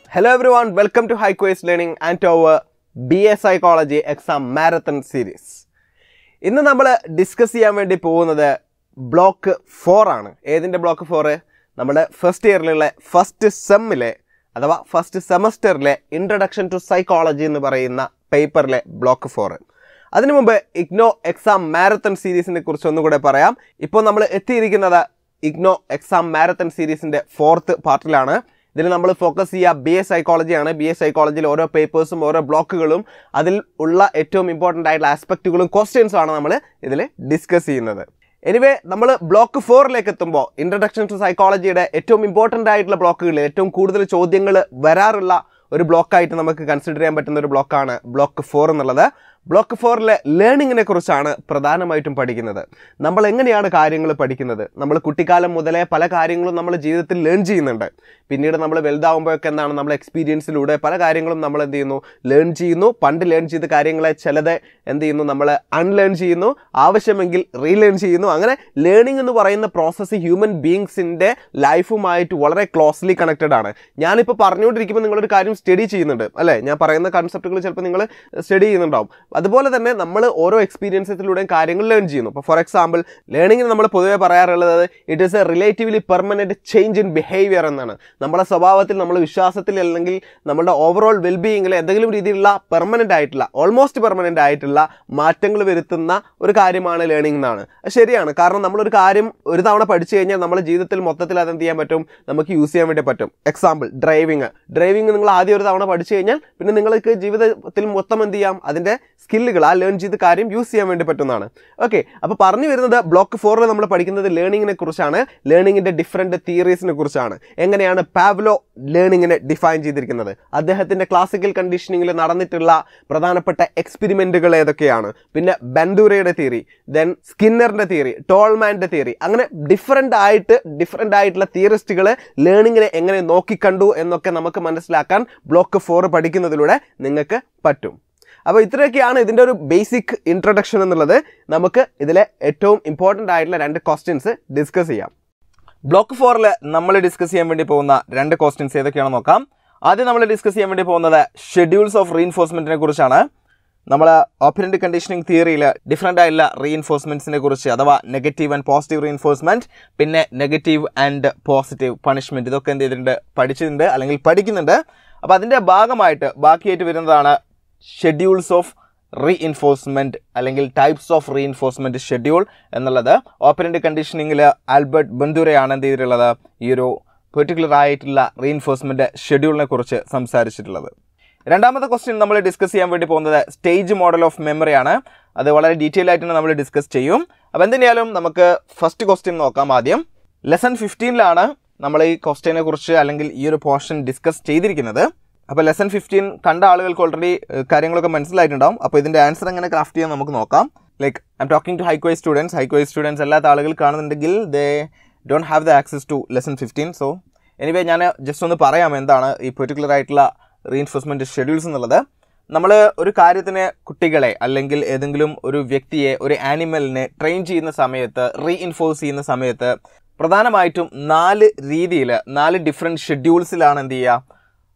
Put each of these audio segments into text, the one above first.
Hello everyone, welcome to High Quest Learning and to our BA Psychology Exam Marathon Series. ഇന്ന് നമ്മൾ discuss ചെയ്യാൻ വേണ്ടി പോകുന്നത് block four ആണ് ഏതിൻ്റെ ബ്ലോക്ക് ഫോറ് നമ്മുടെ ഫസ്റ്റ് ഇയറിലുള്ള ഫസ്റ്റ് സെമ്മിലെ അഥവാ ഫസ്റ്റ് സെമസ്റ്ററിലെ ഇൻട്രഡക്ഷൻ ടു സൈക്കോളജി എന്ന് പറയുന്ന പേപ്പറിലെ ബ്ലോക്ക് ഫോറ് അതിനു മുമ്പ് ഇഗ്നോ എക്സാം മാരത്തൺ സീരീസിനെ കുറിച്ച് ഒന്നുകൂടെ പറയാം ഇപ്പോൾ നമ്മൾ എത്തിയിരിക്കുന്നത് ഇഗ്നോ എക്സാം മാരത്തൺ സീരീസിൻ്റെ ഫോർത്ത് പാർട്ടിലാണ് ഇതിൽ നമ്മൾ ഫോക്കസ് ചെയ്യുക ബി എ സൈക്കോളജിയാണ് ബി എ സൈക്കോളജിയിൽ ഓരോ പേപ്പേഴ്സും ഓരോ ബ്ലോക്കുകളും അതിൽ ഉള്ള ഏറ്റവും ഇമ്പോർട്ടൻ്റ് ആയിട്ടുള്ള ആസ്പെക്റ്റുകളും ക്വസ്റ്റ്യൻസും ആണ് നമ്മൾ ഇതിൽ ഡിസ്കസ് ചെയ്യുന്നത് എനിവേ നമ്മൾ ബ്ലോക്ക് ഫോറിലേക്ക് എത്തുമ്പോൾ ഇൻട്രഡക്ഷൻ ടു സൈക്കോളജിയുടെ ഏറ്റവും ഇമ്പോർട്ടൻ്റ് ആയിട്ടുള്ള ബ്ലോക്കുകളിൽ ഏറ്റവും കൂടുതൽ ചോദ്യങ്ങൾ വരാറുള്ള ഒരു ബ്ലോക്കായിട്ട് നമുക്ക് കൺസിഡർ ചെയ്യാൻ പറ്റുന്ന ഒരു ബ്ലോക്കാണ് ബ്ലോക്ക് ഫോർ എന്നുള്ളത് ബ്ലോക്ക് ഫോറിലെ ലേണിങ്ങിനെ കുറിച്ചാണ് പ്രധാനമായിട്ടും പഠിക്കുന്നത് നമ്മൾ എങ്ങനെയാണ് കാര്യങ്ങൾ പഠിക്കുന്നത് നമ്മൾ കുട്ടിക്കാലം മുതലേ പല കാര്യങ്ങളും നമ്മൾ ജീവിതത്തിൽ ലേൺ ചെയ്യുന്നുണ്ട് പിന്നീട് നമ്മൾ വലുതാവുമ്പോഴൊക്കെ എന്താണ് നമ്മൾ എക്സ്പീരിയൻസിലൂടെ പല കാര്യങ്ങളും നമ്മൾ എന്ത് ചെയ്യുന്നു ലേൺ ചെയ്യുന്നു പണ്ട് ലേൺ ചെയ്ത കാര്യങ്ങളെ ചിലത് എന്ത് ചെയ്യുന്നു നമ്മൾ അൺലേൺ ചെയ്യുന്നു ആവശ്യമെങ്കിൽ റീലേൺ ചെയ്യുന്നു അങ്ങനെ ലേണിംഗ് എന്ന് പറയുന്ന പ്രോസസ്സ് ഹ്യൂമൻ ബീങ്സിൻ്റെ ലൈഫുമായിട്ട് വളരെ ക്ലോസ്ലി കണക്റ്റഡ് ആണ് ഞാനിപ്പോൾ പറഞ്ഞുകൊണ്ടിരിക്കുമ്പോൾ നിങ്ങളൊരു കാര്യം സ്റ്റഡി ചെയ്യുന്നുണ്ട് അല്ലേ ഞാൻ പറയുന്ന കൺസെപ്റ്റുകൾ ചിലപ്പോൾ നിങ്ങൾ സ്റ്റഡി ചെയ്യുന്നുണ്ടാവും അതുപോലെ തന്നെ നമ്മൾ ഓരോ എക്സ്പീരിയൻസത്തിലൂടെയും കാര്യങ്ങൾ ലേൺ ചെയ്യുന്നു ഇപ്പോൾ ഫോർ എക്സാമ്പിൾ ലേണിങ്ങിന് നമ്മൾ പൊതുവെ പറയാറുള്ളത് it is a relatively permanent change in behaviour എന്നാണ് നമ്മുടെ സ്വഭാവത്തിൽ നമ്മുടെ വിശ്വാസത്തിൽ അല്ലെങ്കിൽ നമ്മുടെ ഓവറോൾ വെൽബീയിങ്ങിൽ എന്തെങ്കിലും രീതിയിലുള്ള പെർമനൻ്റ് ആയിട്ടുള്ള ഓൾമോസ്റ്റ് പെർമനൻ്റ് ആയിട്ടുള്ള മാറ്റങ്ങൾ വരുത്തുന്ന ഒരു കാര്യമാണ് ലേണിംഗ് എന്നാണ് അത് ശരിയാണ് കാരണം നമ്മളൊരു കാര്യം ഒരു തവണ പഠിച്ചു കഴിഞ്ഞാൽ നമ്മുടെ ജീവിതത്തിൽ മൊത്തത്തിൽ അതെന്ത് ചെയ്യാൻ പറ്റും നമുക്ക് യൂസ് ചെയ്യാൻ വേണ്ടി പറ്റും എക്സാമ്പിൾ ഡ്രൈവിംഗ് ഡ്രൈവിംഗ് നിങ്ങൾ ആദ്യം ഒരു തവണ പഠിച്ചു കഴിഞ്ഞാൽ പിന്നെ നിങ്ങൾക്ക് ജീവിതത്തിൽ മൊത്തം എന്ത് ചെയ്യാം അതിൻ്റെ സ്കില്ലുകൾ ആ ലേൺ ചെയ്ത കാര്യം യൂസ് ചെയ്യാൻ വേണ്ടി പറ്റുന്നതാണ് ഓക്കെ അപ്പോൾ പറഞ്ഞു വരുന്നത് ബ്ലോക്ക് ഫോറിൽ നമ്മൾ പഠിക്കുന്നത് ലേണിങ്ങിനെ കുറിച്ചാണ് ലേണിങ്ങിൻ്റെ ഡിഫറെൻറ്റ് തിയറീസിനെ കുറിച്ചാണ് എങ്ങനെയാണ് പാവ്ലോ ലേണിങ്ങിനെ ഡിഫൈൻ ചെയ്തിരിക്കുന്നത് അദ്ദേഹത്തിൻ്റെ ക്ലാസിക്കൽ കണ്ടീഷനിങ്ങിൽ നടന്നിട്ടുള്ള പ്രധാനപ്പെട്ട എക്സ്പെരിമെൻറ്റുകൾ ഏതൊക്കെയാണ് പിന്നെ ബൻഡൂരയുടെ തിയറി ദെൻ സ്കിന്നറിൻ്റെ തിയറി ടോൾമാൻ്റെ തിയറി അങ്ങനെ ഡിഫറെൻ്റ് ആയിട്ട് ഡിഫറെൻ്റ് ആയിട്ടുള്ള തിയറിസ്റ്റുകൾ ലേണിങ്ങിനെ എങ്ങനെ നോക്കിക്കണ്ടു എന്നൊക്കെ നമുക്ക് മനസ്സിലാക്കാൻ ബ്ലോക്ക് ഫോർ പഠിക്കുന്നതിലൂടെ നിങ്ങൾക്ക് പറ്റും അപ്പോൾ ഇത്രയൊക്കെയാണ് ഇതിൻ്റെ ഒരു ബേസിക് ഇൻട്രൊഡക്ഷൻ എന്നുള്ളത് നമുക്ക് ഇതിലെ ഏറ്റവും ഇമ്പോർട്ടൻ്റ് ആയിട്ടുള്ള രണ്ട് ക്വസ്റ്റ്യൻസ് ഡിസ്കസ് ചെയ്യാം ബ്ലോക്ക് ഫോറിൽ നമ്മൾ ഡിസ്കസ് ചെയ്യാൻ വേണ്ടി പോകുന്ന രണ്ട് ക്വസ്റ്റ്യൻസ് ഏതൊക്കെയാണെന്ന് നോക്കാം ആദ്യം നമ്മൾ ഡിസ്കസ് ചെയ്യാൻ വേണ്ടി പോകുന്നത് ഷെഡ്യൂൾസ് ഓഫ് റീഇൻഫോഴ്സ്മെൻറ്റിനെ കുറിച്ചാണ് നമ്മൾ ഓപ്പറൻറ്റ് കണ്ടീഷനിങ് തിയറിയിൽ ഡിഫറെൻ്റ് ആയിട്ടുള്ള റീഇൻഫോഴ്സ്മെൻറ്റ്സിനെ കുറിച്ച് അഥവാ നെഗറ്റീവ് ആൻഡ് പോസിറ്റീവ് റീഇൻഫോഴ്സ്മെൻറ്റ് പിന്നെ നെഗറ്റീവ് ആൻഡ് പോസിറ്റീവ് പണിഷ്മെൻറ്റ് ഇതൊക്കെ എന്ത് ചെയ്തിട്ടുണ്ട് പഠിച്ചിട്ടുണ്ട് അല്ലെങ്കിൽ പഠിക്കുന്നുണ്ട് അപ്പോൾ അതിൻ്റെ ഭാഗമായിട്ട് ബാക്കിയായിട്ട് വരുന്നതാണ് ഷെഡ്യൂൾസ് ഓഫ് റീഇൻഫോഴ്സ്മെൻറ്റ് അല്ലെങ്കിൽ ടൈപ്സ് ഓഫ് റീഇൻഫോഴ്സ്മെൻറ്റ് ഷെഡ്യൂൾ എന്നുള്ളത് ഓപ്പറൻറ്റ് കണ്ടീഷനിങ്ങിൽ ആൽബർട്ട് ബന്ദൂരയാണ് എന്ത് ചെയ്തിട്ടുള്ളത് ഈ ഒരു പെർട്ടിക്കുലർ ആയിട്ടുള്ള റീഇൻഫോഴ്സ്മെൻറ്റ് ഷെഡ്യൂളിനെ കുറിച്ച് സംസാരിച്ചിട്ടുള്ളത് രണ്ടാമത്തെ ക്വസ്റ്റ്യൻ നമ്മൾ ഡിസ്കസ് ചെയ്യാൻ വേണ്ടി പോകുന്നത് സ്റ്റേജ് മോഡൽ ഓഫ് മെമ്മറി ആണ് അത് വളരെ ഡീറ്റെയിൽ ആയിട്ട് നമ്മൾ ഡിസ്കസ് ചെയ്യും അപ്പോൾ എന്തിനായാലും നമുക്ക് ഫസ്റ്റ് ക്വസ്റ്റ്യൻ നോക്കാം ആദ്യം ലെസൺ ഫിഫ്റ്റീനിലാണ് നമ്മൾ ഈ ക്വസ്റ്റ്യനെ കുറിച്ച് അല്ലെങ്കിൽ ഈ ഒരു പോർഷൻ ഡിസ്കസ് ചെയ്തിരിക്കുന്നത് അപ്പോൾ ലെസൺ ഫിഫ്റ്റീൻ കണ്ട ആളുകൾക്ക് ഓൾറെഡി കാര്യങ്ങളൊക്കെ മനസ്സിലായിട്ടുണ്ടാവും അപ്പോൾ ഇതിൻ്റെ ആൻസർ എങ്ങനെ ക്രാഫ്റ്റ് ചെയ്യാൻ നമുക്ക് നോക്കാം like I'm talking to ഹൈക്വൈ സ്റ്റുഡൻസ് ഹൈക്വൈ സ്റ്റുഡൻസ് അല്ലാത്ത ആളുകൾ കാണുന്നുണ്ടെങ്കിൽ they don't have the access to lesson fifteen so anyway ഞാൻ ജസ്റ്റ് ഒന്ന് പറയാം എന്താണ് ഈ പെർട്ടിക്കുലർ ആയിട്ടുള്ള റീഇൻഫോഴ്സ്മെൻറ്റ് ഷെഡ്യൂൾസ് എന്നുള്ളത് നമ്മൾ ഒരു കാര്യത്തിന് കുട്ടികളെ അല്ലെങ്കിൽ ഏതെങ്കിലും ഒരു വ്യക്തിയെ ഒരു ആനിമലിനെ ട്രെയിൻ ചെയ്യുന്ന സമയത്ത് റീഇൻഫോഴ്സ് ചെയ്യുന്ന സമയത്ത് പ്രധാനമായിട്ടും നാല് രീതിയിൽ നാല് ഡിഫറെൻറ്റ് ഷെഡ്യൂൾസിലാണ് എന്ത് ചെയ്യുക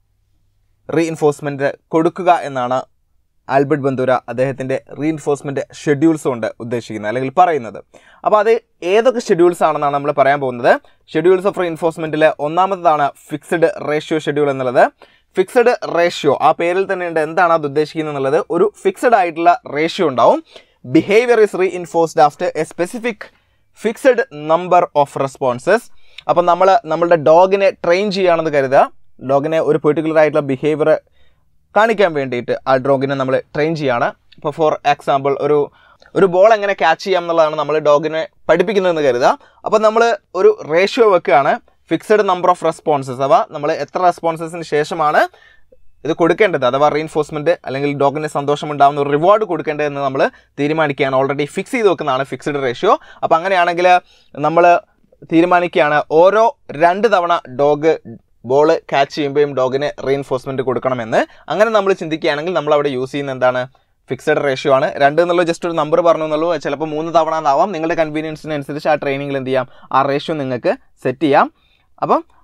റീഇൻഫോഴ്സ്മെൻറ്റ് കൊടുക്കുക എന്നാണ് ആൽബർട്ട് ബന്ദൂര അദ്ദേഹത്തിൻ്റെ റീഇൻഫോഴ്സ്മെൻറ്റ് ഷെഡ്യൂൾസ് കൊണ്ട് ഉദ്ദേശിക്കുന്നത് അല്ലെങ്കിൽ പറയുന്നത് അപ്പോൾ അത് ഏതൊക്കെ ഷെഡ്യൂൾസ് ആണെന്നാണ് നമ്മൾ പറയാൻ പോകുന്നത് ഷെഡ്യൂൾസ് ഓഫ് റീഇൻഫോഴ്സ്മെൻറ്റിൽ ഒന്നാമതാണ് ഫിക്സഡ് റേഷ്യോ ഷെഡ്യൂൾ എന്നുള്ളത് ഫിക്സഡ് റേഷ്യോ ആ പേരിൽ തന്നെ ഉണ്ട് എന്താണ് അത് ഉദ്ദേശിക്കുന്നത് എന്നുള്ളത് ഒരു ഫിക്സഡ് ആയിട്ടുള്ള റേഷ്യോ ഉണ്ടാവും behaviour is reinforced after a specific fixed number of responses അപ്പം നമ്മൾ നമ്മളുടെ ഡോഗിനെ ട്രെയിൻ ചെയ്യുകയാണെന്ന് കരുതുക ഡോഗിനെ ഒരു പെർട്ടിക്കുലർ ആയിട്ടുള്ള ബിഹേവിയർ കാണിക്കാൻ വേണ്ടിയിട്ട് ആ ഡോഗിനെ നമ്മൾ ട്രെയിൻ ചെയ്യാണ് ഇപ്പോൾ ഫോർ എക്സാമ്പിൾ ഒരു ഒരു ബോൾ എങ്ങനെ ക്യാച്ച് ചെയ്യാം എന്നുള്ളതാണ് നമ്മൾ ഡോഗിനെ പഠിപ്പിക്കുന്നതെന്ന് കരുതുക അപ്പോൾ നമ്മൾ ഒരു റേഷ്യോ വെക്കുകയാണ് ഫിക്സഡ് നമ്പർ ഓഫ് റെസ്പോൺസസ് അഥവാ നമ്മൾ എത്ര റെസ്പോൺസസിന് ശേഷമാണ് ഇത് കൊടുക്കേണ്ടത് അഥവാ റീഇൻഫോഴ്സ്മെൻറ്റ് അല്ലെങ്കിൽ ഡോഗിന് സന്തോഷം ഉണ്ടാകുന്ന ഒരു റിവാർഡ് കൊടുക്കേണ്ടതെന്ന് നമ്മൾ തീരുമാനിക്കുകയാണ് ഓൾറെഡി ഫിക്സ് ചെയ്ത് വെക്കുന്നതാണ് ഫിക്സഡ് റേഷ്യോ അപ്പോൾ അങ്ങനെയാണെങ്കിൽ നമ്മൾ തീരുമാനിക്കുകയാണ് ഓരോ രണ്ട് തവണ ഡോഗ് ബോൾ ക്യാച്ച് ചെയ്യുമ്പോഴും ഡോഗിന് റീഇൻഫോഴ്സ്മെൻറ്റ് കൊടുക്കണമെന്ന് അങ്ങനെ നമ്മൾ ചിന്തിക്കുകയാണെങ്കിൽ നമ്മൾ അവിടെ യൂസ് ചെയ്യുന്ന എന്താണ് ഫിക്സഡ് റേഷ്യോ ആണ് രണ്ട് എന്നുള്ള ജസ്റ്റ് ഒരു നമ്പർ പറഞ്ഞു എന്നുള്ളൂ ചിലപ്പോൾ മൂന്ന് തവണ എന്നാവാം നിങ്ങളുടെ കൺവീനിയൻസിനനുസരിച്ച് ആ ട്രെയിനിങ്ങിൽ എന്ത് ചെയ്യാം ആ റേഷ്യോ നിങ്ങൾക്ക് സെറ്റ് ചെയ്യാം അപ്പം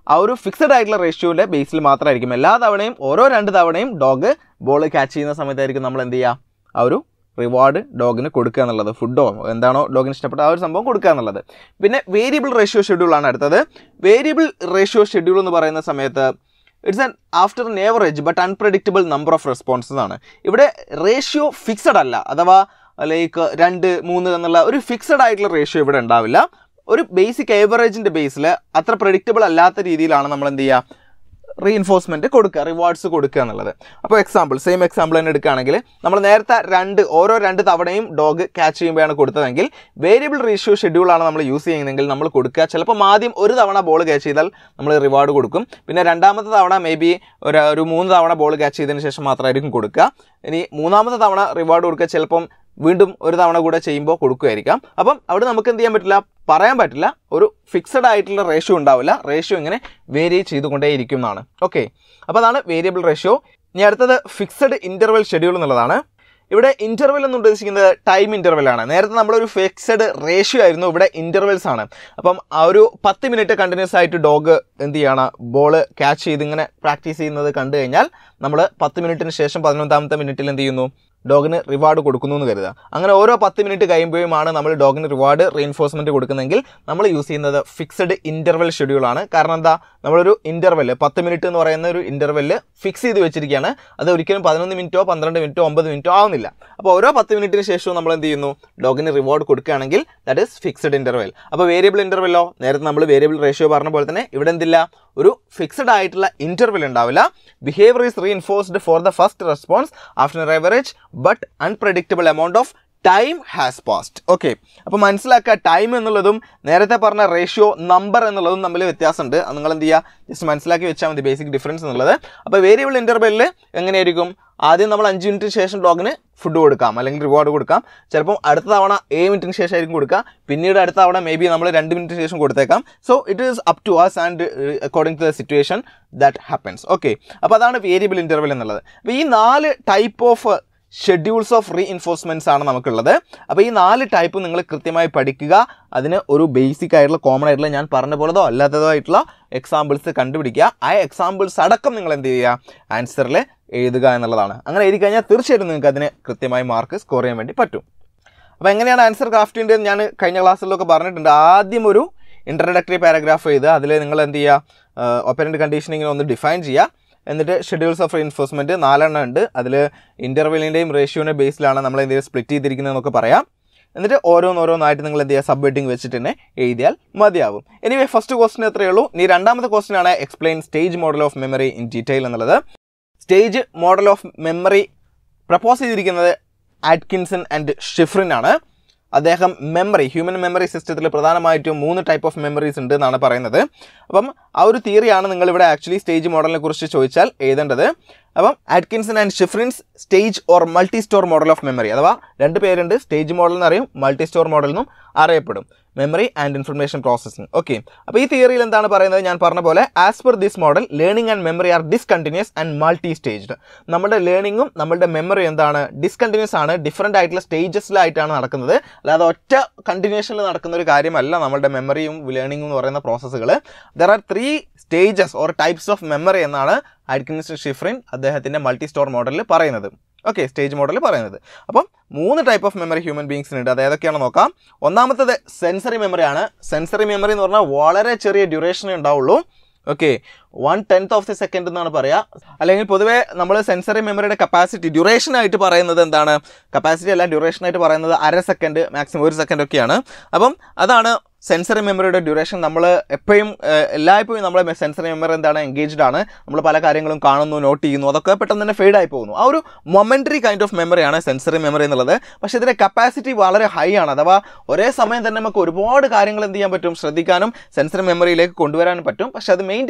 ആ ഒരു ഫിക്സഡ് ആയിട്ടുള്ള റേഷ്യോയുടെ ബേസിൽ മാത്രമായിരിക്കും എല്ലാ തവണയും ഓരോ രണ്ട് തവണയും ഡോഗ് ബോൾ ക്യാച്ച് ചെയ്യുന്ന സമയത്തായിരിക്കും നമ്മൾ എന്ത് ചെയ്യുക ആ ഒരു റിവാർഡ് ഡോഗിന് കൊടുക്കുക എന്നുള്ളത് ഫുഡോ എന്താണോ ഡോഗിന് ഇഷ്ടപ്പെട്ട ആ ഒരു സംഭവം കൊടുക്കുക എന്നുള്ളത് പിന്നെ വേരിയബിൾ റേഷ്യോ ഷെഡ്യൂളാണ് അടുത്തത് വേരിയബിൾ റേഷ്യോ ഷെഡ്യൂൾ എന്ന് പറയുന്ന സമയത്ത് it's an after an average but unpredictable number of responses ആണ് ഇവിടെ റേഷ്യോ ഫിക്സഡ് അല്ല അഥവാ ലൈക്ക് രണ്ട് മൂന്ന് എന്നുള്ള ഒരു ഫിക്സഡ് ആയിട്ടുള്ള റേഷ്യോ ഇവിടെ ഉണ്ടാവില്ല ഒരു ബേസിക് ഏവറേജിൻ്റെ ബേസിൽ അത്ര പ്രഡിക്റ്റബിൾ അല്ലാത്ത രീതിയിലാണ് നമ്മൾ എന്ത് ചെയ്യുക റീഇൻഫോഴ്സ്മെൻറ്റ് കൊടുക്കുക റിവാർഡ്സ് കൊടുക്കുക എന്നുള്ളത് അപ്പോൾ എക്സാമ്പിൾ സെയിം എക്സാമ്പിൾ തന്നെ എടുക്കുകയാണെങ്കിൽ നമ്മൾ നേരത്തെ രണ്ട് ഓരോ രണ്ട് തവണയും ഡോഗ് ക്യാച്ച് ചെയ്യുമ്പോഴാണ് കൊടുത്തതെങ്കിൽ വേരിയബിൾ റേഷ്യോ ഷെഡ്യൂളാണ് നമ്മൾ യൂസ് ചെയ്യുന്നതെങ്കിൽ നമ്മൾ കൊടുക്കുക ചിലപ്പോൾ ആദ്യം ഒരു തവണ ബോൾ ക്യാച്ച് ചെയ്താൽ നമ്മൾ റിവാർഡ് കൊടുക്കും പിന്നെ രണ്ടാമത്തെ തവണ മേ ബി ഒരു ഒരു മൂന്ന് തവണ ബോൾ ക്യാച്ച് ചെയ്തതിന് ശേഷം മാത്രമായിരിക്കും കൊടുക്കുക ഇനി മൂന്നാമത്തെ തവണ റിവാർഡ് കൊടുക്കുക ചിലപ്പം വീണ്ടും ഒരു തവണ കൂടെ ചെയ്യുമ്പോൾ കൊടുക്കുമായിരിക്കാം അപ്പം അവിടെ നമുക്ക് എന്ത് ചെയ്യാൻ പറ്റില്ല പറയാൻ പറ്റില്ല ഒരു ഫിക്സഡ് ആയിട്ടുള്ള റേഷ്യോ ഉണ്ടാവില്ല റേഷ്യോ ഇങ്ങനെ വേരി ചെയ്തുകൊണ്ടേയിരിക്കും എന്നാണ് ഓക്കെ അപ്പോൾ അതാണ് വേരിയബിൾ റേഷ്യോ ഇനി അടുത്തത് ഫിക്സഡ് ഇൻ്റർവെൽ ഷെഡ്യൂൾ എന്നുള്ളതാണ് ഇവിടെ ഇൻ്റർവെൽ എന്ന് ഉദ്ദേശിക്കുന്നത് ടൈം ഇൻ്റർവെൽ ആണ് നേരത്തെ നമ്മളൊരു ഫിക്സഡ് റേഷ്യോ ആയിരുന്നു ഇവിടെ ഇൻ്റർവെൽസ് ആണ് അപ്പം ആ ഒരു പത്ത് മിനിറ്റ് കണ്ടിന്യൂസ് ആയിട്ട് ഡോഗ് എന്ത് ചെയ്യാണ് ബോൾ ക്യാച്ച് ചെയ്ത് ഇങ്ങനെ പ്രാക്ടീസ് ചെയ്യുന്നത് കണ്ടു കഴിഞ്ഞാൽ നമ്മൾ പത്ത് മിനിറ്റിന് ശേഷം പതിനൊന്നാമത്തെ മിനിറ്റിൽ എന്ത് ചെയ്യുന്നു ഡോഗിന് റിവാർഡ് കൊടുക്കുന്നു എന്ന് കരുതുക അങ്ങനെ ഓരോ പത്ത് മിനിറ്റ് കഴിയുമ്പോഴുമാണ് നമ്മൾ ഡോഗിന് റിവാർഡ് റീഇൻഫോഴ്സ്മെൻറ്റ് കൊടുക്കുന്നതെങ്കിൽ നമ്മൾ യൂസ് ചെയ്യുന്നത് ഫിക്സഡ് ഇൻ്റർവെൽ ഷെഡ്യൂളാണ് കാരണം എന്താ നമ്മളൊരു ഇൻ്റർവെൽ പത്ത് മിനിറ്റ് എന്ന് പറയുന്ന ഒരു ഇൻ്റർവെല്ല് ഫിക്സ് ചെയ്ത് വെച്ചിരിക്കുകയാണ് അത് ഒരിക്കലും പതിനൊന്ന് മിനിറ്റോ പന്ത്രണ്ട് മിനിറ്റോ ഒമ്പത് മിനിറ്റോ ആവുന്നില്ല അപ്പോൾ ഓരോ പത്ത് മിനിറ്റിന് ശേഷവും നമ്മൾ എന്ത് ചെയ്യുന്നു ഡോഗിന് റിവാർഡ് കൊടുക്കുകയാണെങ്കിൽ ദാറ്റ് ഇസ് ഫിക്സഡ് ഇൻ്റർവെൽ അപ്പോൾ വേരിയബിൾ ഇൻ്റർവെല്ലോ നേരത്തെ നമ്മൾ വേരിയബിൾ റേഷ്യോ പറഞ്ഞ പോലെ തന്നെ ഇവിടെ എന്തില്ല ഒരു ഫിക്സഡ് ആയിട്ടുള്ള ഇൻ്റർവെൽ ഉണ്ടാവില്ല behaviour is reinforced for the first response after average but unpredictable amount of time has past okay അപ്പോൾ മനസ്സിലാക്കുക ടൈം എന്നുള്ളതും നേരത്തെ പറഞ്ഞ റേഷ്യോ നമ്പർ എന്നുള്ളതും തമ്മിൽ വ്യത്യാസമുണ്ട് അത് നിങ്ങൾ എന്ത് ചെയ്യുക ജസ്റ്റ് മനസ്സിലാക്കി വെച്ചാൽ മതി ബേസിക് ഡിഫറൻസ് എന്നുള്ളത് അപ്പോൾ വേരിയബിൾ ഇൻ്റർവെല്ലിൽ എങ്ങനെയായിരിക്കും ആദ്യം നമ്മൾ അഞ്ച് മിനിറ്റിന് ശേഷം ഡോഗിന് ഫുഡ് കൊടുക്കാം അല്ലെങ്കിൽ റിവാർഡ് കൊടുക്കാം ചിലപ്പം അടുത്ത തവണ ഏഴ് മിനിറ്റിന് ശേഷം ആയിരിക്കും കൊടുക്കുക പിന്നീട് അടുത്ത തവണ മേ ബി നമ്മൾ രണ്ട് മിനിറ്റിന് ശേഷം കൊടുത്തേക്കാം so it is up to us and according to the situation that happens okay അപ്പോൾ അതാണ് വേരിയബിൾ ഇൻ്റർവെൽ എന്നുള്ളത് അപ്പോൾ ഈ നാല് type of schedules of reinforcements ആണ് നമുക്കുള്ളത് അപ്പോൾ ഈ നാല് ടൈപ്പ് നിങ്ങൾ കൃത്യമായി പഠിക്കുക അതിന് ഒരു ബേസിക് ആയിട്ടുള്ള കോമൺ ആയിട്ടുള്ള ഞാൻ പറഞ്ഞ പോലതോ അല്ലാത്തതോ ആയിട്ടുള്ള എക്സാമ്പിൾസ് കണ്ടുപിടിക്കുക ആ എക്സാമ്പിൾസ് അടക്കം നിങ്ങൾ എന്ത് ചെയ്യുക ആൻസറിൽ എഴുതുക എന്നുള്ളതാണ് അങ്ങനെ എഴുതി കഴിഞ്ഞാൽ തീർച്ചയായിട്ടും നിങ്ങൾക്ക് അതിന് കൃത്യമായി മാർക്ക് സ്കോർ ചെയ്യാൻ വേണ്ടി പറ്റും അപ്പോൾ എങ്ങനെയാണ് ആൻസർ ക്രാഫ്റ്റ് ചെയ്യേണ്ടത് ഞാൻ കഴിഞ്ഞ ക്ലാസ്സിലൊക്കെ പറഞ്ഞിട്ടുണ്ട് ആദ്യം ഒരു ഇൻട്രഡക്ടറി പാരഗ്രാഫ് ചെയ്ത് അതിൽ നിങ്ങൾ എന്ത് ചെയ്യുക ഒപ്പനൻ്റ് കണ്ടീഷനിങ്ങിനെ ഒന്ന് ഡിഫൈൻ ചെയ്യുക എന്നിട്ട് ഷെഡ്യൂൾസ് ഓഫ് റീഇൻഫോഴ്സ്മെൻറ്റ് നാലെണ്ണം ഉണ്ട് അതിൽ ഇൻ്റർവെല്ലിൻ്റെയും റേഷ്യോൻ്റെ ബേസിലാണ് നമ്മൾ എന്ത് ചെയ്യുക സ്പ്ലിറ്റ് ചെയ്തിരിക്കുന്നതെന്നൊക്കെ പറയാം എന്നിട്ട് ഓരോന്നോരോന്നായിട്ട് നിങ്ങൾ എന്ത് ചെയ്യുക സബ് ഹെഡിങ് വെച്ചിട്ട് തന്നെ എഴുതിയാൽ മതിയാവും എനിവേ ഫസ്റ്റ് ക്വസ്റ്റ്യൻ എത്രയേ ഉള്ളൂ ഇനി രണ്ടാമത്തെ ക്വസ്റ്റ്യൻ ആണ് explain stage model of memory in detail എന്നുള്ളത് stage model of memory propose ചെയ്തിരിക്കുന്നത് ആറ്റ്കിൻസൺ ആൻഡ് ഷിഫ്രിൻ ആണ് അദ്ദേഹം മെമ്മറി ഹ്യൂമൻ മെമ്മറി സിസ്റ്റത്തിൽ പ്രധാനമായിട്ടും മൂന്ന് ടൈപ്പ് ഓഫ് മെമ്മറീസ് ഉണ്ട് എന്നാണ് പറയുന്നത് അപ്പം ആ ഒരു തിയറിയാണ് നിങ്ങളിവിടെ ആക്ച്വലി സ്റ്റേജ് മോഡലിനെ കുറിച്ച് ചോദിച്ചാൽ എഴുതേണ്ടത് അപ്പം Atkinson and Shiffrin's stage or multi store model of memory അഥവാ രണ്ട് പേരുണ്ട് സ്റ്റേജ് മോഡൽ എന്ന് അറിയും മൾട്ടി സ്റ്റോർ മോഡൽ എന്നും അറിയപ്പെടും memory and information processing okay അപ്പോൾ ഈ തിയറിയിൽ എന്താണ് പറയുന്നത് ഞാൻ പറഞ്ഞ പോലെ as per this model learning and memory are discontinuous and multi staged നമ്മുടെ ലേണിങ്ങും നമ്മുടെ മെമ്മറി എന്താണ് ഡിസ്കണ്ടിന്യൂസ് ആണ് ഡിഫറെൻ്റ് ആയിട്ടുള്ള സ്റ്റേജസിലായിട്ടാണ് നടക്കുന്നത് അല്ലാതെ ഒറ്റ കണ്ടിന്യൂഷനിൽ നടക്കുന്ന ഒരു കാര്യമല്ല നമ്മുടെ മെമ്മറിയും ലേണിങ്ങും എന്ന് പറയുന്ന പ്രോസസ്സുകൾ there are three stages or types of memory എന്നാണ് ആറ്റ്കിൻസ് ഷിഫ്രിൻ അദ്ദേഹത്തിൻ്റെ മൾട്ടി സ്റ്റോർ മോഡലിൽ പറയുന്നത് ഓക്കെ സ്റ്റേജ് മോഡലിൽ പറയുന്നത് അപ്പം മൂന്ന് ടൈപ്പ് ഓഫ് മെമ്മറി ഹ്യൂമൻ ബീങ്സിനുണ്ട് അത് ഏതൊക്കെയാണെന്ന് നോക്കാം ഒന്നാമത്തത് സെൻസറി മെമ്മറിയാണ് സെൻസറി മെമ്മറി എന്ന് പറഞ്ഞാൽ വളരെ ചെറിയ ഡ്യൂറേഷനേ ഉണ്ടാവുള്ളൂ okay one tenth of the second എന്നാണ് പറയുക അല്ലെങ്കിൽ പൊതുവേ നമ്മൾ സെൻസറി മെമ്മറിയുടെ കപ്പാസിറ്റി ഡ്യൂറേഷൻ ആയിട്ട് പറയുന്നത് എന്താണ് കപ്പാസിറ്റി അല്ല ഡ്യൂറേഷൻ ആയിട്ട് പറയുന്നത് അര സെക്കൻഡ് മാക്സിമം ഒരു സെക്കൻഡ് ഒക്കെയാണ് അപ്പം അതാണ് സെൻസറി മെമ്മറിയുടെ ഡ്യൂറേഷൻ നമ്മൾ എപ്പോഴും എല്ലായ്പ്പോഴും നമ്മളെ സെൻസറി മെമ്മറി എന്താണ് എൻഗേജ്ഡ് ആണ് നമ്മൾ പല കാര്യങ്ങളും കാണുന്നു നോട്ട് ചെയ്യുന്നു അതൊക്കെ പെട്ടെന്ന് തന്നെ ഫെയ്ഡ് ആയി പോകുന്നു ആ ഒരു മൊമെൻ്ററി കൈൻഡ് ഓഫ് മെമ്മറിയാണ് സെൻസറി മെമ്മറി എന്നുള്ളത് പക്ഷേ ഇതിൻ്റെ കപ്പാസിറ്റി വളരെ ഹൈ ആണ് അഥവാ ഒരേ സമയം തന്നെ നമുക്ക് ഒരുപാട് കാര്യങ്ങൾ എന്ത് ചെയ്യാൻ പറ്റും ശ്രദ്ധിക്കാനും സെൻസറി മെമ്മറിയിലേക്ക് കൊണ്ടുവരാനും പറ്റും പക്ഷേ അത് മെയിൻറ്റെയിൻ ചെയ്യാൻ പറഞ്ഞാൽ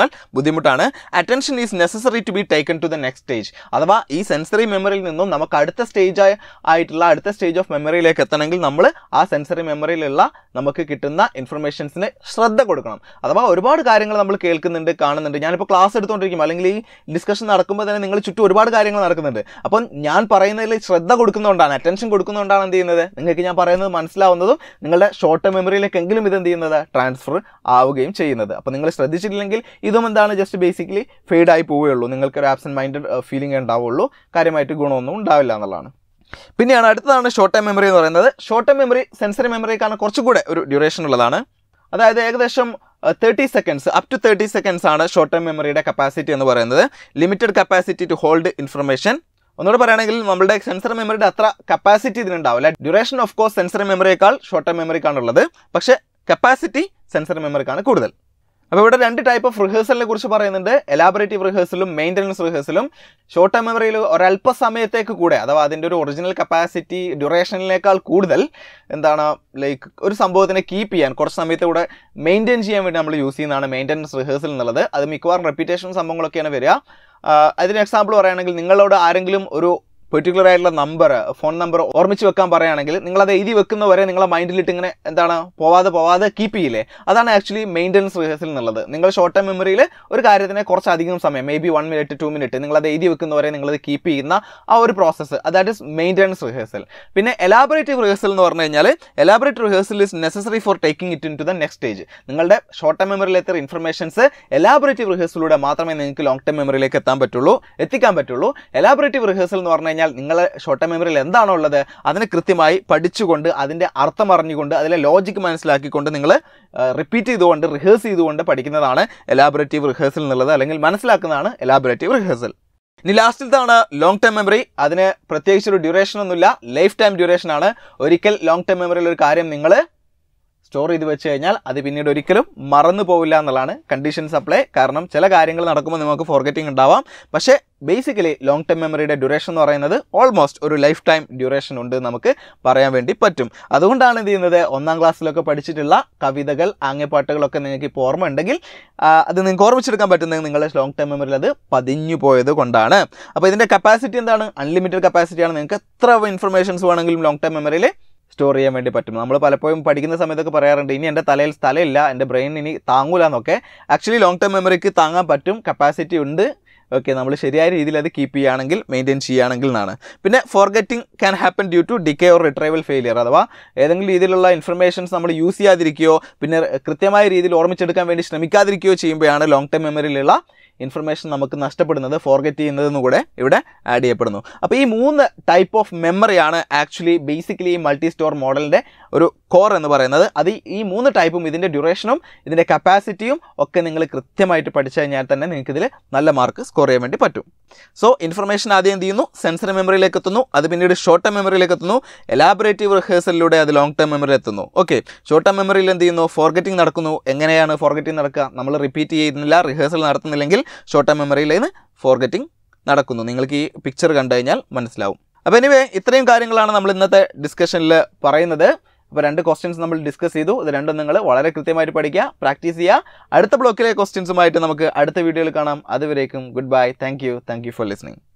പറഞ്ഞാൽ ബുദ്ധിമുട്ടാണ് attention is necessary to be taken to the next stage അഥവാ ഈ സെൻസറി മെമ്മറിയിൽ നിന്നും നമുക്ക് അടുത്ത സ്റ്റേജ് ആയിട്ടുള്ള അടുത്ത സ്റ്റേജ് ഓഫ് മെമ്മറിയിലേക്ക് എത്തണമെങ്കിൽ നമ്മൾ ആ സെൻസറി മെമ്മറിയിലുള്ള നമുക്ക് കിട്ടുന്ന ഇൻഫർമേഷൻസിന് ശ്രദ്ധ കൊടുക്കണം അഥവാ ഒരുപാട് കാര്യങ്ങൾ നമ്മൾ കേൾക്കുന്നുണ്ട് കാണുന്നുണ്ട് ഞാനിപ്പോൾ ക്ലാസ് എടുത്തുകൊണ്ടിരിക്കും അല്ലെങ്കിൽ ഈ ഡിസ്കഷൻ നടക്കുമ്പോൾ തന്നെ നിങ്ങൾ ചുറ്റും ഒരുപാട് കാര്യങ്ങൾ നടക്കുന്നുണ്ട് അപ്പം ഞാൻ പറയുന്നതിൽ ശ്രദ്ധ കൊടുക്കുന്നതുകൊണ്ടാണ് അറ്റൻഷൻ കൊടുക്കുന്നതുകൊണ്ടാണ് എന്ത് ചെയ്യുന്നത് നിങ്ങൾക്ക് ഞാൻ പറയുന്നത് മനസ്സിലാവുന്നതും നിങ്ങളുടെ ഷോർട്ട് ടേം മെമ്മറിയിലേക്കെങ്കിലും ഇത് എന്ത് ചെയ്യുന്നത് ട്രാൻസ്ഫർ ആവുകയും ചെയ്യുന്നത് അപ്പോൾ നിങ്ങൾ ശ്രദ്ധിച്ചിട്ടില്ലെങ്കിൽ ഇതും എന്താണ് ജസ്റ്റ് ബേസിക്കലി ഫെയ്ഡ് ആയി പോവുകയുള്ളൂ നിങ്ങൾക്ക് ഒരു ആബ്സെൻറ്റ് മൈൻഡഡ് ഫീലിംഗ് ഉണ്ടാവുള്ളൂ കാര്യമായിട്ട് ഗുണമൊന്നും ഉണ്ടാവില്ല എന്നുള്ളതാണ് പിന്നെയാണ് അടുത്തതാണ് ഷോർട്ട് ടൈം മെമ്മറി എന്ന് പറയുന്നത് ഷോർട്ട് ടൈം മെമ്മറി സെൻസറി മെമ്മറിക്കാണ് കുറച്ചുകൂടെ ഒരു ഡ്യൂറേഷൻ ഉള്ളതാണ് അതായത് ഏകദേശം thirty seconds up to thirty seconds ആണ് ഷോർട്ട് ടൈം മെമ്മറിയുടെ കപ്പാസിറ്റി എന്ന് പറയുന്നത് limited capacity to hold information ഒന്നുകൂടെ പറയുകയാണെങ്കിൽ നമ്മുടെ സെൻസർ മെമ്മറിയുടെ അത്ര കപ്പാസിറ്റി ഇതിനുണ്ടാവില്ല ഡ്യൂറേഷൻ ഓഫ് കോഴ്സ് സെൻസർ മെമ്മറിയേക്കാൾ ഷോർട്ട് ടൈം മെമ്മറിക്കാണുള്ളത് പക്ഷേ കപ്പാസിറ്റി സെൻസർ മെമ്മറിക്കാണ് കൂടുതൽ അപ്പോൾ ഇവിടെ രണ്ട് ടൈപ്പ് ഓഫ് റിഹേഴ്സലിനെ കുറിച്ച് പറയുന്നുണ്ട് എലാബറേറ്റീവ് റിഹേഴ്സലും മെയിൻ്റനൻസ് റിഹേഴ്സലും ഷോർട്ട് ടൈം മെമ്മറിയിൽ ഒരല്പ സമയത്തേക്ക് കൂടെ അഥവാ അതിൻ്റെ ഒരു ഒറിജിനൽ കപ്പാസിറ്റി ഡ്യൂറേഷനിലേക്കാൾ കൂടുതൽ എന്താണ് ലൈക്ക് ഒരു സംഭവത്തിനെ കീപ്പ് ചെയ്യാൻ കുറച്ച് സമയത്ത് കൂടെ മെയിൻറ്റെയിൻ ചെയ്യാൻ വേണ്ടി നമ്മൾ യൂസ് ചെയ്യുന്നതാണ് മെയിൻ്റനൻസ് റിഹേഴ്സൽ എന്നുള്ളത് അത് മിക്കവാറും റെപ്യൂട്ടേഷൻ സംഭവങ്ങളൊക്കെയാണ് വരിക ആഹ് അതിന് എക്സാമ്പിൾ പറയുകയാണെങ്കിൽ നിങ്ങളോട് ആരെങ്കിലും ഒരു പെർട്ടിക്കുലർ ആയിട്ടുള്ള നമ്പർ ഫോൺ നമ്പർ ഓർമ്മിച്ച് വെക്കാൻ പറയുകയാണെങ്കിൽ നിങ്ങൾ അത് എഴുതി വെക്കുന്നവരെ നിങ്ങളെ മൈൻഡിലിട്ട് ഇങ്ങനെ എന്താണ് പോവാതെ പോവാതെ കീപ്പ് ചെയ്യില്ലേ അതാണ് ആക്ച്വലി മെയിൻ്റനൻസ് റിഹേഴ്സൽ എന്നുള്ളത് നിങ്ങൾ ഷോർട്ട് ടൈം മെമ്മറിയിൽ ഒരു കാര്യത്തിനെ കുറച്ചധികം സമയം maybe one minute two minute നിങ്ങൾ അത് എഴുതി വെക്കുന്നവരെ നിങ്ങളത് കീപ്പ് ചെയ്യുന്ന ആ ഒരു process that is maintenance rehearsal പിന്നെ എലാബറേറ്റീവ് റിഹേഴ്സൽ എന്ന് പറഞ്ഞു കഴിഞ്ഞാൽ elaborative rehearsal is necessary for taking it into the next stage നിങ്ങളുടെ ഷോർട്ട് ടൈം മെമ്മറിയിലെത്തിയ ഇൻഫർമേഷൻസ് എലാബറേറ്റീവ് റിഹേഴ്സലിലൂടെ മാത്രമേ നിങ്ങൾക്ക് ലോങ് ടൈം മെമ്മറിയിലേക്ക് എത്താൻ പറ്റുള്ളൂ എത്തിക്കാൻ പറ്റുള്ളൂ എലാബറേറ്റീവ് റിഹേഴ്സൽ എന്ന് പറഞ്ഞു കഴിഞ്ഞാൽ നിങ്ങൾ ഷോർട്ട് ടൈം മെമ്മറിയിൽ എന്താണോ ഉള്ളത് അതിനെ കൃത്യമായി പഠിച്ചുകൊണ്ട് അതിൻ്റെ അർത്ഥം അറിഞ്ഞുകൊണ്ട് അതിലെ ലോജിക്ക് മനസ്സിലാക്കിക്കൊണ്ട് നിങ്ങൾ റിപ്പീറ്റ് ചെയ്തുകൊണ്ട് റിഹേഴ്സ് ചെയ്തുകൊണ്ട് പഠിക്കുന്നതാണ് എലാബറേറ്റീവ് റിഹേഴ്സൽ എന്നുള്ളത് അല്ലെങ്കിൽ മനസ്സിലാക്കുന്നതാണ് എലാബറേറ്റീവ് റിഹേഴ്സൽ ഇനി ലാസ്റ്റിലത്താണ് ലോങ് ടൈം മെമ്മറി അതിന് പ്രത്യേകിച്ച് ഒരു ഡ്യൂറേഷൻ ഒന്നുമില്ല ലൈഫ് ടൈം ഡ്യൂറേഷൻ ആണ് ഒരിക്കൽ ലോങ് ടൈം മെമ്മറിയിൽ ഒരു കാര്യം നിങ്ങൾ സ്റ്റോർ ചെയ്ത് വെച്ച് കഴിഞ്ഞാൽ അത് പിന്നീട് ഒരിക്കലും മറന്നു പോവില്ല എന്നുള്ളതാണ് കണ്ടീഷൻസ് അപ്ലൈ കാരണം ചില കാര്യങ്ങൾ നടക്കുമ്പോൾ നമുക്ക് ഫോർഗറ്റിംഗ് ഉണ്ടാവാം പക്ഷേ ബേസിക്കലി ലോങ് ടൈം മെമ്മറിയുടെ ഡ്യൂറേഷൻ എന്ന് പറയുന്നത് ഓൾമോസ്റ്റ് ഒരു ലൈഫ് ടൈം ഡ്യൂറേഷൻ ഉണ്ട് എന്ന് നമുക്ക് പറയാൻ വേണ്ടി പറ്റും അതുകൊണ്ടാണ് എന്ത് ചെയ്യുന്നത് ഒന്നാം ക്ലാസ്സിലൊക്കെ പഠിച്ചിട്ടുള്ള കവിതകൾ ആംഗ്യപ്പാട്ടുകളൊക്കെ നിങ്ങൾക്ക് ഇപ്പോൾ ഓർമ്മ ഉണ്ടെങ്കിൽ ആ, അത് നിങ്ങൾക്ക് ഓർമ്മിച്ചെടുക്കാൻ പറ്റുന്നത് നിങ്ങളുടെ ലോങ് ടൈം മെമ്മറിയിൽ അത് പതിഞ്ഞു പോയത് കൊണ്ടാണ് അപ്പോൾ ഇതിൻ്റെ കപ്പാസിറ്റി എന്താണ് അൺലിമിറ്റഡ് കപ്പാസിറ്റിയാണ് നിങ്ങൾക്ക് എത്ര ഇൻഫർമേഷൻസ് വേണമെങ്കിലും ലോങ് ടൈം മെമ്മറിയിൽ സ്റ്റോർ ചെയ്യാൻ വേണ്ടി പറ്റും നമ്മൾ പലപ്പോഴും പഠിക്കുന്ന സമയത്തൊക്കെ പറയാറുണ്ട് ഇനി എൻ്റെ തലയിൽ സ്ഥലമില്ല എൻ്റെ ബ്രെയിൻ ഇനി താങ്ങൂല എന്നൊക്കെ ആക്ച്വലി ലോങ് ടൈം മെമ്മറിക്ക് താങ്ങാൻ പറ്റും കപ്പാസിറ്റി ഉണ്ട് ഓക്കെ നമ്മൾ ശരിയായ രീതിയിൽ അത് കീപ്പ് ചെയ്യുകയാണെങ്കിൽ മെയിൻറ്റെയിൻ ചെയ്യുകയാണെങ്കിൽ എന്നാണ് പിന്നെ forgetting can happen due to decay or retrieval failure അഥവാ ഏതെങ്കിലും രീതിയിലുള്ള ഇൻഫർമേഷൻസ് നമ്മൾ യൂസ് ചെയ്യാതിരിക്കുകയോ പിന്നെ കൃത്യമായ രീതിയിൽ ഓർമ്മിച്ചെടുക്കാൻ വേണ്ടി ശ്രമിക്കാതിരിക്കുകയോ ചെയ്യുമ്പോഴാണ് ലോങ് ടൈം മെമ്മറിയിലുള്ള ഇൻഫർമേഷൻ നമുക്ക് നഷ്ടപ്പെടുന്നത് ഫോർഗറ്റ് ചെയ്യുന്നതെന്ന് കൂടെ ഇവിടെ ആഡ് ചെയ്യപ്പെടുന്നു അപ്പോൾ ഈ മൂന്ന് ടൈപ്പ് ഓഫ് മെമ്മറിയാണ് ആക്ച്വലി ബേസിക്കലി ഈ മൾട്ടി സ്റ്റോർ മോഡലിൻ്റെ ഒരു കോർ എന്ന് പറയുന്നത് അത് ഈ മൂന്ന് ടൈപ്പും ഇതിൻ്റെ ഡ്യൂറേഷനും ഇതിൻ്റെ കപ്പാസിറ്റിയും ഒക്കെ നിങ്ങൾ കൃത്യമായിട്ട് പഠിച്ചു കഴിഞ്ഞാൽ തന്നെ നിങ്ങൾക്ക് ഇതിൽ നല്ല മാർക്ക് സ്കോർ ചെയ്യാൻ വേണ്ടി പറ്റും സോ ഇൻഫർമേഷൻ ആദ്യം എന്ത് ചെയ്യുന്നു സെൻസറി മെമ്മറിയിലേക്ക് എത്തുന്നു അത് പിന്നീട് ഷോർട്ട് ടൈം മെമ്മറിയിലേക്ക് എത്തുന്നു എലാബറേറ്റീവ് റിഹേഴ്സലിലൂടെ അത് ലോങ് ടൈം മെമ്മറിയിൽ എത്തുന്നു ഓക്കെ ഷോർട്ട് ടൈം മെമ്മറിയിൽ എന്ത് ചെയ്യുന്നു ഫോർഗറ്റിംഗ് നടക്കുന്നു എങ്ങനെയാണ് ഫോർഗറ്റിംഗ് നടക്കുക നമ്മൾ റിപ്പീറ്റ് ചെയ്യുന്നില്ല റിഹേഴ്സൽ നടത്തുന്നില്ലെങ്കിൽ ഷോർട്ട് ടൈം മെമ്മറിയിൽ നിന്ന് ഫോർഗറ്റിംഗ് നടക്കുന്നു നിങ്ങൾക്ക് ഈ പിക്ചർ കണ്ടു കഴിഞ്ഞാൽ മനസ്സിലാവും അപ്പോൾ എനിവേ ഇത്രയും കാര്യങ്ങളാണ് നമ്മൾ ഇന്നത്തെ ഡിസ്കഷനിൽ പറയുന്നത് അപ്പോൾ രണ്ട് ക്വസ്റ്റ്യൻസ് നമ്മൾ ഡിസ്കസ് ചെയ്തു ഇത് രണ്ടും നിങ്ങൾ വളരെ കൃത്യമായിട്ട് പഠിക്കുക പ്രാക്ടീസ് ചെയ്യുക അടുത്ത ബ്ലോക്കിലെ ക്വസ്റ്റ്യൻസുമായിട്ട് നമുക്ക് അടുത്ത വീഡിയോയിൽ കാണാം അതുവരേക്കും goodbye thank you thank you for listening